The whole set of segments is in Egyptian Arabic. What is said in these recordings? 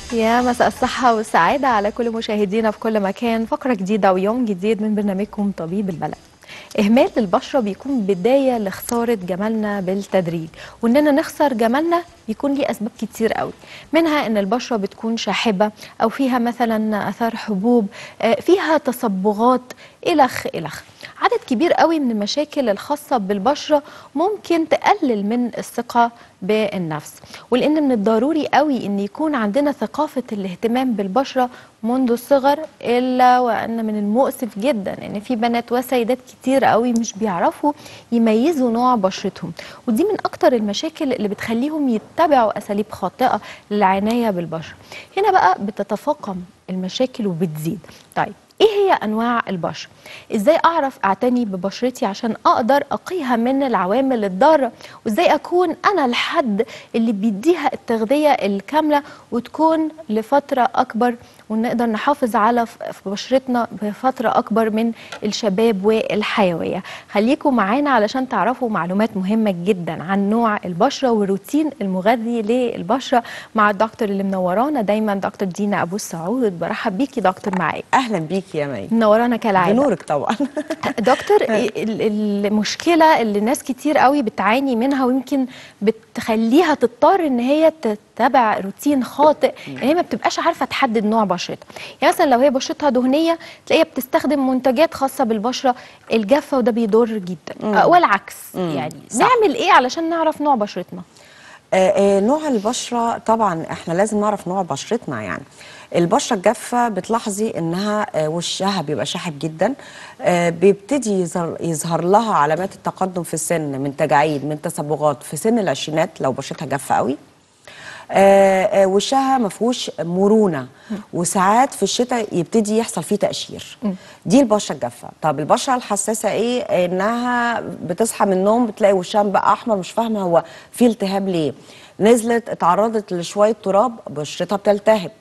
يا مساء الصحة والسعادة على كل مشاهدينا في كل مكان فقرة جديدة ويوم جديد من برنامجكم طبيب البلد إهمال البشرة بيكون بداية لخسارة جمالنا بالتدريج وإننا نخسر جمالنا بيكون ليه أسباب كتير قوي منها إن البشرة بتكون شاحبة أو فيها مثلا أثار حبوب آه، فيها تصبغات إلخ إلخ عدد كبير قوي من المشاكل الخاصة بالبشرة ممكن تقلل من الثقة بالنفس ولأن من الضروري قوي أن يكون عندنا ثقافة الاهتمام بالبشرة منذ الصغر إلا وأن من المؤسف جدا أن في بنات وسيدات كتير قوي مش بيعرفوا يميزوا نوع بشرتهم ودي من أكتر المشاكل اللي بتخليهم يتبعوا أساليب خاطئة للعناية بالبشرة هنا بقى بتتفاقم المشاكل وبتزيد طيب ايه هي انواع البشره ازاي اعرف اعتني ببشرتي عشان اقدر اقيها من العوامل الضاره وازاي اكون انا الحد اللي بيديها التغذيه الكامله وتكون لفتره اكبر ونقدر نحافظ على ف- في بشرتنا بفتره اكبر من الشباب والحيويه خليكم معانا علشان تعرفوا معلومات مهمه جدا عن نوع البشره والروتين المغذي للبشره مع الدكتور اللي منورانا دايما دكتور دينا ابو السعود برحب بيكي دكتور معايا اهلا بيكي يا مي منورانا كالعاده بنورك طبعا دكتور ال- المشكله اللي ناس كتير قوي بتعاني منها ويمكن بتخليها تضطر ان هي تتبع روتين خاطئ ان هي ما بتبقاش عارفه تحدد نوع بشرتها يعني مثلا لو هي بشرتها دهنيه تلاقيها بتستخدم منتجات خاصه بالبشره الجافه وده بيضر جدا آه، والعكس يعني صح. نعمل ايه علشان نعرف نوع بشرتنا آه، آه، نوع البشره طبعا احنا لازم نعرف نوع بشرتنا يعني البشره الجافه بتلاحظي انها آه، وشها بيبقى شاحب جدا آه، بيبتدي يظهر, يظهر لها علامات التقدم في السن من تجاعيد من تصبغات في سن العشرينات لو بشرتها جافه قوي آه، آه، وشها ما فيهوش مرونه وساعات في الشتاء يبتدي يحصل فيه تقشير دي البشره الجافه طب البشره الحساسه ايه انها بتصحى من النوم بتلاقي وشها بقى احمر مش فاهمه هو في التهاب ليه نزلت اتعرضت لشويه تراب بشرتها بتلتهب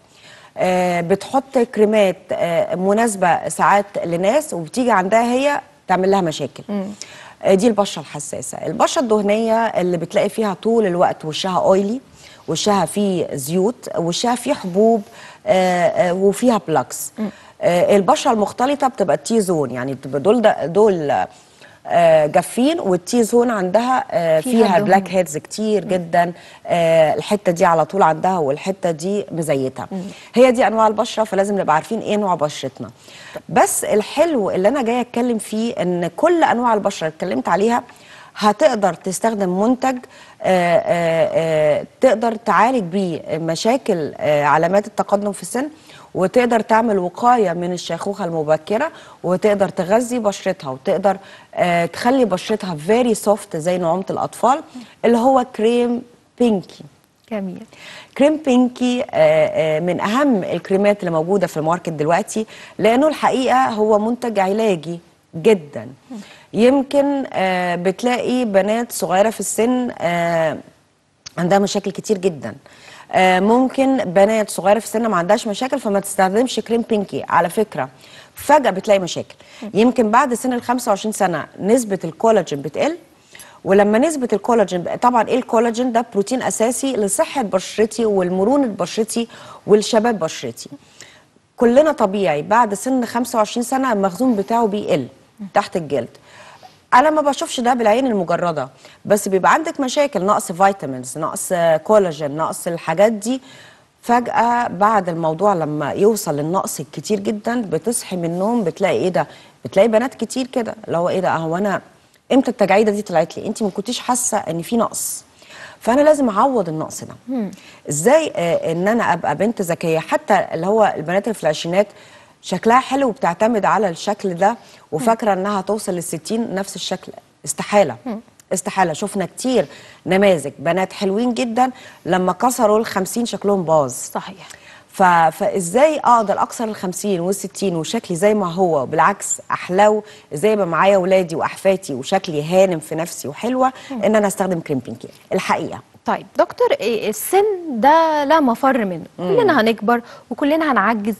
آه، بتحط كريمات آه، مناسبه ساعات لناس وبتيجي عندها هي تعمل لها مشاكل آه، دي البشره الحساسه البشره الدهنيه اللي بتلاقي فيها طول الوقت وشها اويلي وشها فيه زيوت وشها فيه حبوب آه، آه، وفيها بلاكس آه، البشره المختلطه بتبقى التي زون يعني بتبقى دول ده- دول آه، جافين والتي زون عندها آه، فيها فيها دهن. بلاك هيدز كتير جدا آه، الحته دي على طول عندها والحته دي مزيته هي دي انواع البشره فلازم نبقى عارفين ايه نوع بشرتنا بس الحلو اللي انا جايه اتكلم فيه ان كل انواع البشره اللي اتكلمت عليها هتقدر تستخدم منتج آه، آه، آه، تقدر تعالج بيه مشاكل آه، علامات التقدم في السن وتقدر تعمل وقايه من الشيخوخه المبكره وتقدر تغذي بشرتها وتقدر آه، تخلي بشرتها فيري سوفت زي نعومه الاطفال اللي هو كريم بينكي جميل كريم بينكي آه، آه، من اهم الكريمات اللي موجوده في الماركت دلوقتي لانه الحقيقه هو منتج علاجي جدا يمكن آه، بتلاقي بنات صغيره في السن آه، عندها مشاكل كتير جدا آه، ممكن بنات صغيره في السن ما عندهاش مشاكل فما تستخدمش كريم بينكي على فكره فجاه بتلاقي مشاكل يمكن بعد سن ال 25 سنه نسبه الكولاجين بتقل ولما نسبة الكولاجين بقى- طبعا ايه الكولاجين ده بروتين اساسي لصحة بشرتي والمرونة بشرتي والشباب بشرتي كلنا طبيعي بعد سن 25 سنة المخزون بتاعه بيقل تحت الجلد انا ما بشوفش ده بالعين المجرده بس بيبقى عندك مشاكل نقص فيتامينز نقص كولاجين نقص الحاجات دي فجأة بعد الموضوع لما يوصل للنقص الكتير جدا بتصحي من النوم بتلاقي ايه ده بتلاقي بنات كتير كده اللي هو ايه ده هو انا امتى التجاعيده دي طلعت لي انت ما كنتيش حاسه ان في نقص فانا لازم اعوض النقص ده ازاي آه ان انا ابقى بنت ذكيه حتى اللي هو البنات اللي في العشرينات شكلها حلو وبتعتمد على الشكل ده وفاكره انها توصل للستين نفس الشكل استحاله استحاله شفنا كتير نماذج بنات حلوين جدا لما كسروا الخمسين شكلهم باظ صحيح ف... فازاي اقدر اكسر ال 50 وال 60 وشكلي زي ما هو بالعكس احلو ازاي يبقى معايا اولادي واحفاتي وشكلي هانم في نفسي وحلوه ان انا استخدم كريم بينكي الحقيقه طيب دكتور إيه السن ده لا مفر منه كلنا هنكبر وكلنا هنعجز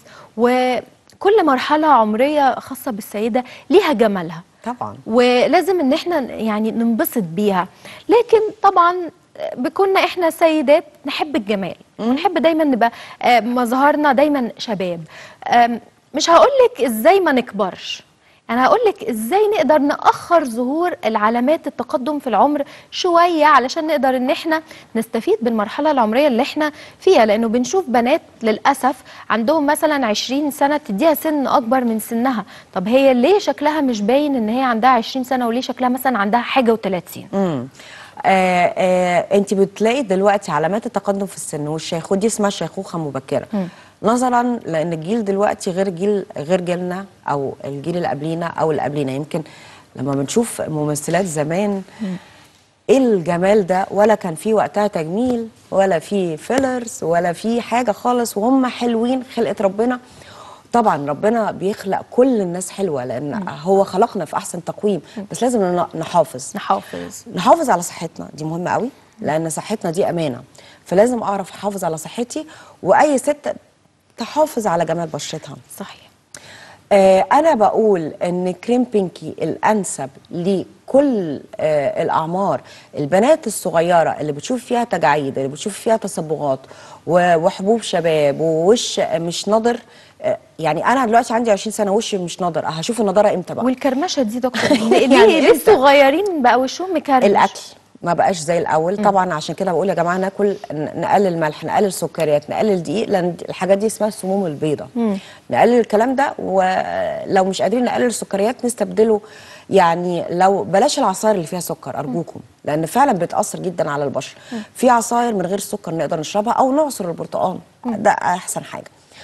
وكل مرحلة عمرية خاصة بالسيدة ليها جمالها طبعا ولازم ان احنا يعني ننبسط بيها لكن طبعا كنا احنا سيدات نحب الجمال ونحب دايما نبقى آه، مظهرنا دايما شباب آم، مش هقولك ازاي ما نكبرش انا هقولك ازاي نقدر نأخر ظهور العلامات التقدم في العمر شوية علشان نقدر ان احنا نستفيد بالمرحلة العمرية اللي احنا فيها لانه بنشوف بنات للأسف عندهم مثلا 20 سنة تديها سن اكبر من سنها طب هي ليه شكلها مش باين ان هي عندها 20 سنة وليه شكلها مثلا عندها حاجة و30 امم آه آه انت بتلاقي دلوقتي علامات التقدم في السن والشيخوخه دي اسمها شيخوخه مبكره نظرا لان الجيل دلوقتي غير جيل غير جيلنا او الجيل اللي قبلينا او اللي قبلينا يمكن لما بنشوف ممثلات زمان ايه الجمال ده ولا كان في وقتها تجميل ولا في فيلرز ولا في حاجه خالص وهم حلوين خلقه ربنا طبعا ربنا بيخلق كل الناس حلوه لان هو خلقنا في احسن تقويم بس لازم ن- نحافظ نحافظ نحافظ على صحتنا دي مهمه قوي لان صحتنا دي امانه فلازم اعرف احافظ على صحتي واي ست تحافظ على جمال بشرتها صحيح آه انا بقول ان كريم بينكي الانسب لكل آه الاعمار البنات الصغيره اللي بتشوف فيها تجاعيد اللي بتشوف فيها تصبغات و- وحبوب شباب ووش مش نضر آه يعني انا دلوقتي عندي 20 سنه وشي مش نضر هشوف النضاره امتى بقى والكرمشه دي دكتور ليه يعني ليه ليه إمتى؟ الصغيرين بقى وشهم مكرمش الاكل ما بقاش زي الاول طبعا عشان كده بقول يا جماعه ناكل ن- نقلل ملح نقلل سكريات نقلل دقيق لان الحاجات دي اسمها السموم البيضاء نقلل الكلام ده ولو مش قادرين نقلل السكريات نستبدله يعني لو بلاش العصاير اللي فيها سكر ارجوكم لان فعلا بتاثر جدا على البشره في عصاير من غير سكر نقدر نشربها او نعصر البرتقال ده احسن حاجه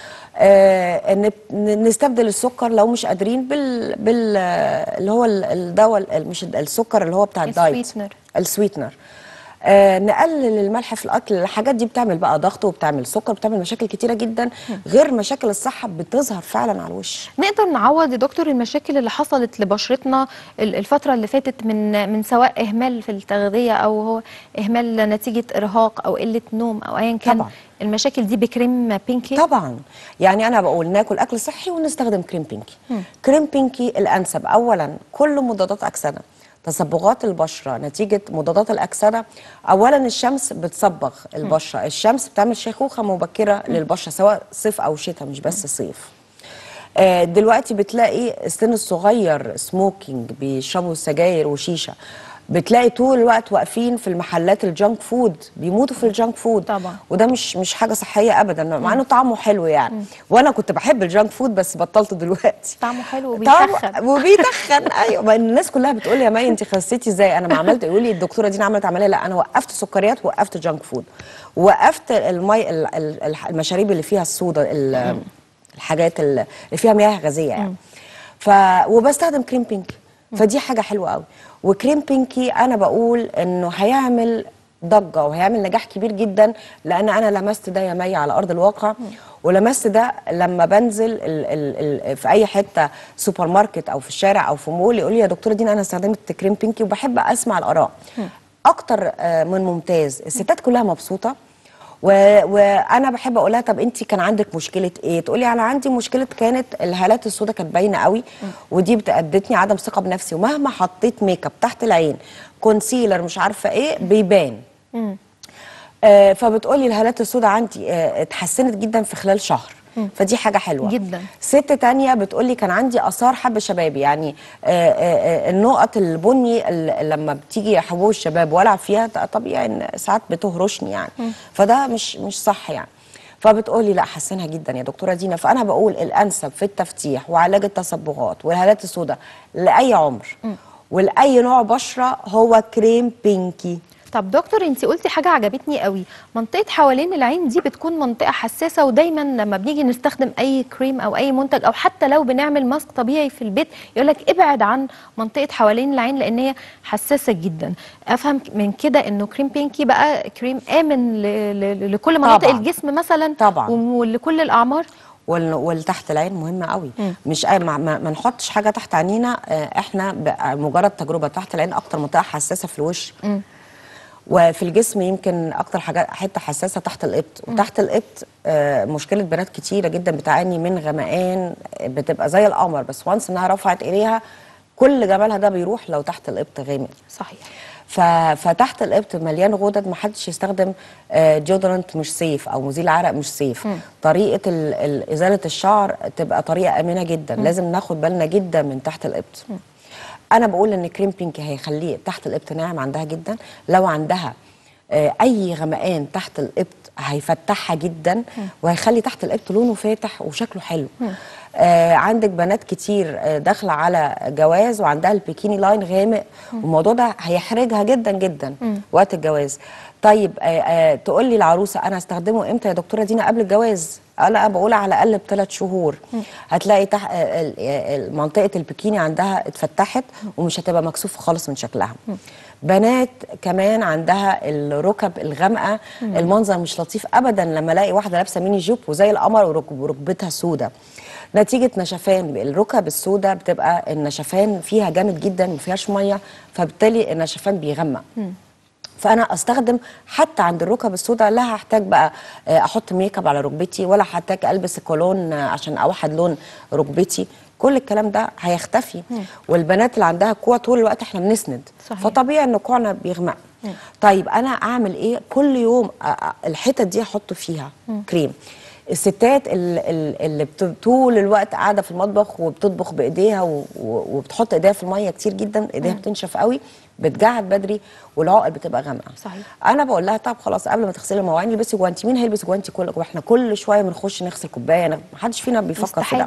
آه نب- ن- نستبدل السكر لو مش قادرين بال, بال آه، اللي هو ال- الدواء ال- مش الد- السكر اللي هو بتاع الدايت السويتنر. السويتنر آه نقلل الملح في الاكل الحاجات دي بتعمل بقى ضغط وبتعمل سكر بتعمل مشاكل كتيره جدا غير مشاكل الصحه بتظهر فعلا على الوش نقدر نعوض يا دكتور المشاكل اللي حصلت لبشرتنا ال- الفترة اللي فاتت من من سواء إهمال في التغذية أو هو إهمال نتيجة إرهاق أو قلة نوم أو أيا كان طبعا. المشاكل دي بكريم بينكي طبعا يعني انا بقول ناكل اكل صحي ونستخدم كريم بينكي كريم بينكي الانسب اولا كله مضادات اكسده تصبغات البشره نتيجه مضادات الاكسده اولا الشمس بتصبغ البشره الشمس بتعمل شيخوخه مبكره للبشره سواء صيف او شتاء مش بس صيف آه، دلوقتي بتلاقي السن الصغير سموكينج بيشربوا سجاير وشيشه بتلاقي طول الوقت واقفين في المحلات الجانك فود بيموتوا في الجانك فود طبعا. وده مش مش حاجه صحيه ابدا مع انه طعمه حلو يعني وانا كنت بحب الجانك فود بس بطلته دلوقتي طعمه حلو طعمه- وبيسخن وبيتخن ايوه ما الناس كلها بتقول لي يا مي انت خسيتي ازاي انا ما عملت يقول لي الدكتوره دي عملت عمليه لا انا وقفت سكريات ووقفت جانك فود وقفت المي ال- ال- الح- المشاريب اللي فيها الصودا ال- الحاجات اللي فيها مياه غازيه يعني ف وبستخدم كريم بينكي فدي حاجه حلوه قوي وكريم بينكي انا بقول انه هيعمل ضجه وهيعمل نجاح كبير جدا لان انا لمست ده يا مي على ارض الواقع ولمست ده لما بنزل ال ال ال في اي حته سوبر ماركت او في الشارع او في مول يقول لي يا دكتوره دينا انا استخدمت كريم بينكي وبحب اسمع الاراء اكتر آه، من ممتاز الستات كلها مبسوطه و... وانا بحب اقولها طب انت كان عندك مشكله ايه تقولي انا عندي مشكله كانت الهالات السوداء كانت باينه قوي ودي بتأدتني عدم ثقه بنفسي ومهما حطيت ميك اب تحت العين كونسيلر مش عارفه ايه بيبان آه فبتقولي الهالات السوداء عندي آه اتحسنت جدا في خلال شهر فدي حاجه حلوه جداً. ست تانية بتقولي كان عندي اثار حب شبابي يعني آه آه آه، النقط البني ال- لما بتيجي حبوب الشباب والعب فيها ط- طبيعي ان ساعات بتهرشني يعني فده مش مش صح يعني فبتقولي لا حسنها جدا يا دكتوره دينا فانا بقول الانسب في التفتيح وعلاج التصبغات والهالات السوداء لاي عمر ولاي نوع بشره هو كريم بينكي طب دكتور انت قلتي حاجه عجبتني قوي منطقه حوالين العين دي بتكون منطقه حساسه ودايما لما بنيجي نستخدم اي كريم او اي منتج او حتى لو بنعمل ماسك طبيعي في البيت يقول لك ابعد عن منطقه حوالين العين لان هي حساسه جدا افهم من كده انه كريم بينكي بقى كريم امن ل- ل- لكل مناطق طبعاً. الجسم مثلا طبعاً. ولكل الاعمار وال- والتحت العين مهمه قوي مش أي- ما, ما, ما نحطش حاجه تحت عينينا آه، احنا ب- مجرد تجربه تحت العين اكتر منطقه حساسه في الوش وفي الجسم يمكن اكتر حاجه حته حساسه تحت الابط وتحت الابط آه، مشكله بنات كتيره جدا بتعاني من غمقان آه، بتبقى زي القمر بس وانس انها رفعت ايديها كل جمالها ده بيروح لو تحت الابط غامق صحيح ف... فتحت الابط مليان غدد ما حدش يستخدم آه، جودرنت مش سيف او مزيل عرق مش سيف طريقه ال... ال... ازاله الشعر تبقى طريقه امنه جدا لازم ناخد بالنا جدا من تحت الابط انا بقول ان كريم بينك هيخليه تحت الابط ناعم عندها جدا لو عندها آه، اي غمقان تحت الابط هيفتحها جدا وهيخلي تحت الابط لونه فاتح وشكله حلو آه عندك بنات كتير آه داخله على جواز وعندها البيكيني لاين غامق والموضوع ده هيحرجها جدا جدا وقت الجواز طيب آه آه تقول لي العروسه انا استخدمه امتى يا دكتوره دينا قبل الجواز انا بقول على الاقل بثلاث شهور هتلاقي تحت منطقه البيكيني عندها اتفتحت ومش هتبقى مكسوفه خالص من شكلها بنات كمان عندها الركب الغامقه المنظر مش لطيف ابدا لما الاقي واحده لابسه ميني جوب وزي القمر وركب- وركبتها سودة نتيجه نشفان الركب السوداء بتبقى النشفان فيها جامد جدا ما فيهاش ميه فبالتالي النشفان بيغمق فانا استخدم حتى عند الركب السوداء لا هحتاج بقى آه، احط ميك اب على ركبتي ولا هحتاج البس كولون آه، عشان اوحد لون ركبتي كل الكلام ده هيختفي والبنات اللي عندها كوع طول الوقت احنا بنسند صحيح. فطبيعي ان كوعنا بيغمق طيب انا اعمل ايه كل يوم آه، آه، الحتت دي احط فيها كريم الستات ال- ال- اللي بت- طول الوقت قاعده في المطبخ وبتطبخ بايديها و- و- وبتحط ايديها في الميه كتير جدا ايديها بتنشف قوي بتجعد بدري والعقل بتبقى غامقه صحيح. انا بقول لها طب خلاص قبل ما تغسلي المواعين البسي جوانتي مين هيلبس جوانتي كل واحنا كل شويه بنخش نغسل كوبايه ما حدش فينا بيفكر في مستحيل. ده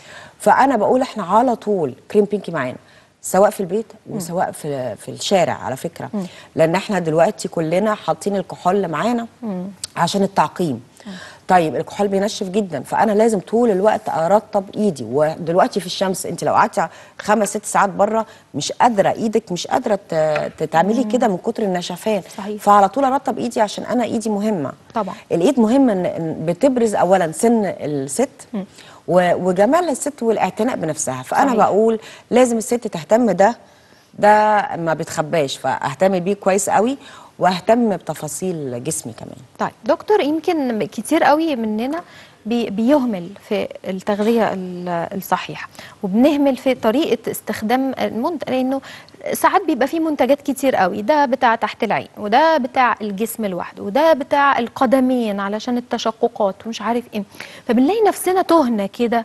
فانا بقول احنا على طول كريم بينكي معانا سواء في البيت وسواء في في الشارع على فكره لان احنا دلوقتي كلنا حاطين الكحول معانا عشان التعقيم طيب الكحول بينشف جدا فانا لازم طول الوقت ارطب ايدي ودلوقتي في الشمس انت لو قعدتي خمس ست ساعات بره مش قادره ايدك مش قادره ت- تعملي كده من كتر النشفان صحيح. فعلى طول ارطب ايدي عشان انا ايدي مهمه طبعا. الايد مهمه ان إن بتبرز اولا سن الست و- وجمال الست والاعتناء بنفسها فانا صحيح. بقول لازم الست تهتم ده ده ما بيتخباش فاهتم بيه كويس قوي واهتم بتفاصيل جسمي كمان طيب دكتور يمكن كتير قوي مننا بي بيهمل في التغذية ال- الصحيحة وبنهمل في طريقة استخدام المنتج لأنه ساعات بيبقى فيه منتجات كتير قوي ده بتاع تحت العين وده بتاع الجسم لوحده وده بتاع القدمين علشان التشققات ومش عارف ايه فبنلاقي نفسنا تهنا كده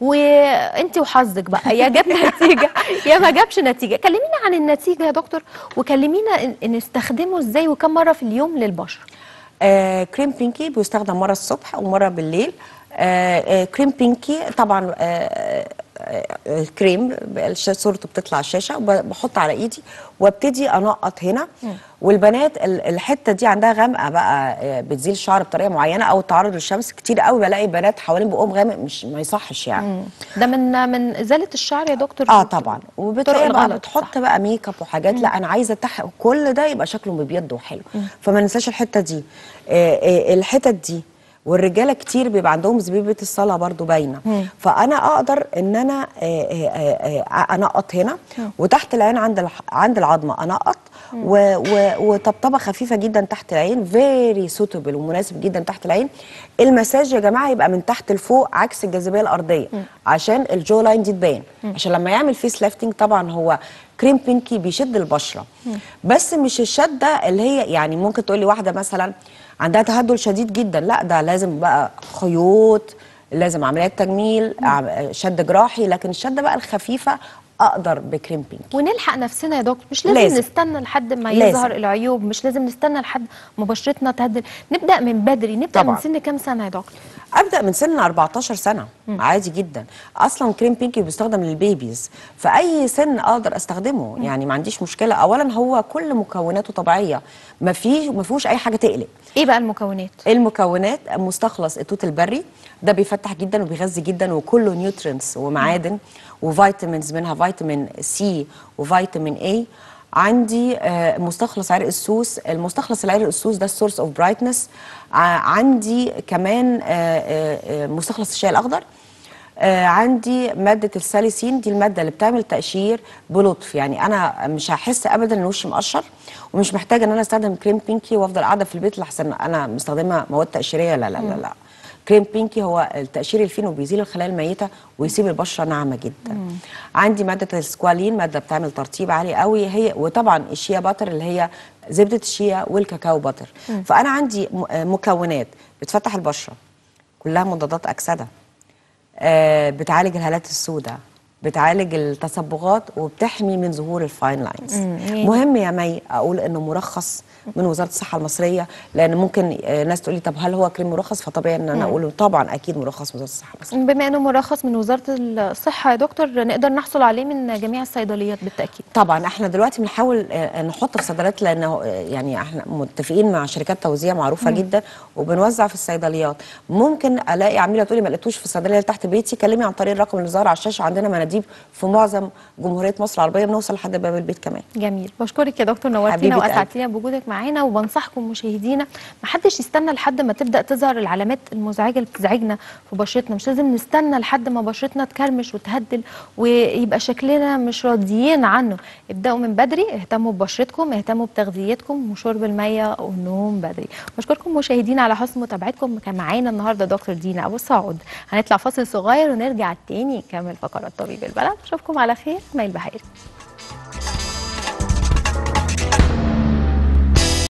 وانت وحظك بقى يا جاب نتيجة يا ما جابش نتيجة كلمينا عن النتيجة يا دكتور وكلمينا إن- نستخدمه ازاي وكم مرة في اليوم للبشرة آه كريم بينكي بيستخدم مره الصبح ومره بالليل آه آه كريم بينكي طبعا آه آه آه، كريم الش- صورته بتطلع على الشاشه وبحط على ايدي وابتدي انقط هنا والبنات ال- الحته دي عندها غامقه بقى آه، بتزيل الشعر بطريقه معينه او التعرض للشمس كتير قوي بلاقي بنات حوالين بقهم غامق مش ما يصحش يعني ده من من ازاله الشعر يا دكتور اه طبعا وبتلاقي طرق بقى الغلط، بتحط صح. بقى ميك اب وحاجات لا انا عايزه تح... كل ده يبقى شكله مبيض وحلو فما ننساش الحته دي آه آه الحتت دي والرجاله كتير بيبقى عندهم زبيبه الصلاه برضو باينه فانا اقدر ان انا آه آه آه آه انقط هنا وتحت العين عند الح... عند العظمه انقط و... و... وطبطبه خفيفه جدا تحت العين فيري سوتبل ومناسب جدا تحت العين المساج يا جماعه يبقى من تحت لفوق عكس الجاذبيه الارضيه عشان الجو لاين دي تبان عشان لما يعمل فيس لافتنج طبعا هو كريم بينكي بيشد البشره بس مش الشده اللي هي يعني ممكن تقولي واحده مثلا عندها تهدل شديد جدا لا ده لازم بقى خيوط لازم عمليات تجميل عم- شد جراحي لكن الشده بقى الخفيفه اقدر بكريم بينكي ونلحق نفسنا يا دكتور مش لازم, لازم. نستنى لحد ما لازم. يظهر العيوب مش لازم نستنى لحد ما بشرتنا تهدل نبدا من بدري نبدا طبعا. من سن كام سنه يا دكتور ابدا من سن 14 سنه عادي جدا اصلا كريم بينكي بيستخدم للبيبيز فاي سن اقدر استخدمه يعني ما عنديش مشكله اولا هو كل مكوناته طبيعيه ما فيش ما فيهوش اي حاجه تقلق ايه بقى المكونات المكونات مستخلص التوت البري ده بيفتح جدا وبيغذي جدا وكله نيوترينز ومعادن وفيتامينز منها فيتامين سي وفيتامين اي عندي آه، مستخلص عرق السوس المستخلص العرق السوس ده السورس اوف برايتنس عندي كمان آه، آه، آه، مستخلص الشاي الاخضر آه عندي ماده الساليسين دي الماده اللي بتعمل تقشير بلطف يعني انا مش هحس ابدا ان وشي مقشر ومش محتاجه ان انا استخدم كريم بينكي وافضل قاعده في البيت لحسن انا مستخدمه مواد تقشيريه لا لا لا لا كريم بينكي هو التقشير الفينو بيزيل الخلايا الميته ويسيب البشره ناعمه جدا عندي ماده السكوالين ماده بتعمل ترطيب عالي قوي هي وطبعا الشيا باتر اللي هي زبده الشيا والكاكاو باتر فانا عندي م- آه مكونات بتفتح البشره كلها مضادات اكسده آه، بتعالج الهالات السوداء بتعالج التصبغات وبتحمي من ظهور الفاين لاينز يعني- مهم يا مي اقول انه مرخص من وزاره الصحه المصريه لان ممكن آه، ناس تقول لي طب هل هو كريم مرخص فطبيعي ان انا اقول طبعا اكيد مرخص من وزاره الصحه المصريه بما انه مرخص من وزاره الصحه يا دكتور نقدر نحصل عليه من جميع الصيدليات بالتاكيد طبعا احنا دلوقتي بنحاول آه، نحط في صيدليات لانه آه، يعني احنا متفقين مع شركات توزيع معروفه جدا وبنوزع في الصيدليات ممكن الاقي عميله تقولي ما لقيتوش في الصيدليه اللي تحت بيتي كلمي عن طريق الرقم اللي ظاهر على الشاشه عندنا مناديب في معظم جمهوريه مصر العربيه بنوصل لحد باب البيت كمان جميل بشكرك يا دكتور نورتينا حبيبة قلبي. واسعدتينا بوجودك معانا وبنصحكم مشاهدينا ما حدش يستنى لحد ما تبدا تظهر العلامات المزعجه اللي بتزعجنا في بشرتنا مش لازم نستنى لحد ما بشرتنا تكرمش وتهدل ويبقى شكلنا مش راضيين عنه ابداوا من بدري اهتموا ببشرتكم اهتموا بتغذيتكم وشرب الميه والنوم بدري بشكركم مشاهدينا على حسن متابعتكم كان معانا النهارده دكتور دينا ابو سعود هنطلع فاصل صغير ونرجع تاني نكمل فقرات طبيب البلد اشوفكم على خير مايل بحير